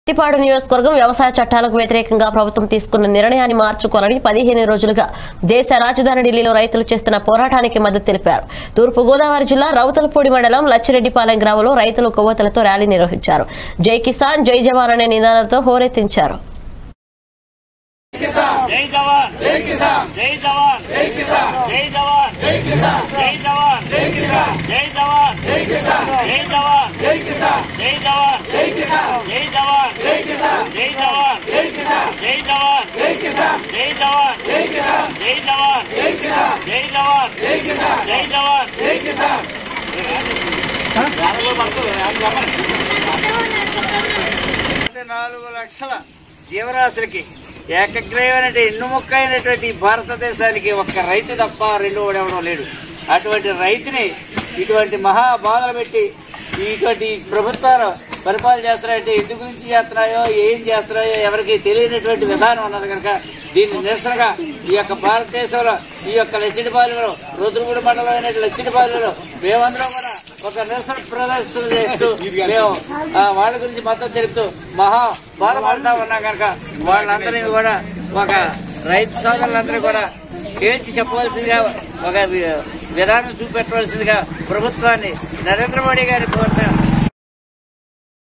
పత్తిపాడు నియోజకవర్గం వ్యవసాయ చట్టాలకు వ్యతిరేకంగా ప్రభుత్వం తీసుకున్న నిర్ణయాన్ని మార్చుకోవాలని పదిహేను రోజులుగా దేశ రాజధాని ఢిల్లీలో రైతులు చేస్తున్న పోరాటానికి మద్దతు తెలిపారు తూర్పు గోదావరి జిల్లా రౌతలపూడి మండలం లచ్చిరెడ్డిపాలెం గ్రామంలో రైతులు కొవ్వొత్తులతో ర్యాలీ నిర్వహించారు జై కిసాన్ జై జవాన్ అనే నినాదాలతో హోరెత్తించారు జై జవాన్ జై కిసాన్ జై జవాన్ జై కిసాన్ జై జవాన్ జై కిసాన్ జై జవాన్ జై కిసాన్ జై జవాన్ జై కిసాన్ జై జవాన్ జై కిసాన్ జై జవాన్ జై కిసాన్ జై జవాన్ జై కిసాన్ జై జవాన్ జై కిసాన్ జై జవాన్ జై కిసాన్ జై జవాన్ జై కిసాన్ జై జవాన్ జై కిసాన్ జై జవాన్ జై కిసాన్ జై జవాన్ జై కిసాన్ నాలుగు లక్షల జీవరాశులకి ఏకగ్రీవైనటువంటి ఎన్నుముక్కైనటువంటి ఈ భారతదేశానికి ఒక్క రైతు తప్ప రెండు ఎవడో లేడు అటువంటి రైతుని ఇటువంటి మహా బాధలు పెట్టి ఇటువంటి ప్రభుత్వాలు పరిపాలన చేస్తున్నాయంటే ఎందు గురించి చేస్తున్నాయో ఏం చేస్తున్నాయో ఎవరికి తెలియనటువంటి విధానం ఉన్నది కనుక దీన్ని నిరసనగా ఈ యొక్క భారతదేశంలో ఈ యొక్క లచ్చిడిపాలెంలో రుద్రగూడి మండలం అయినటువంటి లచ్చిడిపాలెంలో మేమందరం కూడా ఒక నిరసన ప్రదర్శన చేస్తూ మేము ఆ, వాళ్ళ గురించి మద్దతు తెలుపుతూ మహా బాధపడతా ఉన్నాం కనుక వాళ్ళందరినీ కూడా ఒక రైతు సోదరులందరూ కూడా తేల్చి చెప్పవలసిందిగా ఒక వి- విధానం చూపెట్టవలసిందిగా ప్రభుత్వాన్ని నరేంద్ర మోడీ గారి కోరుతా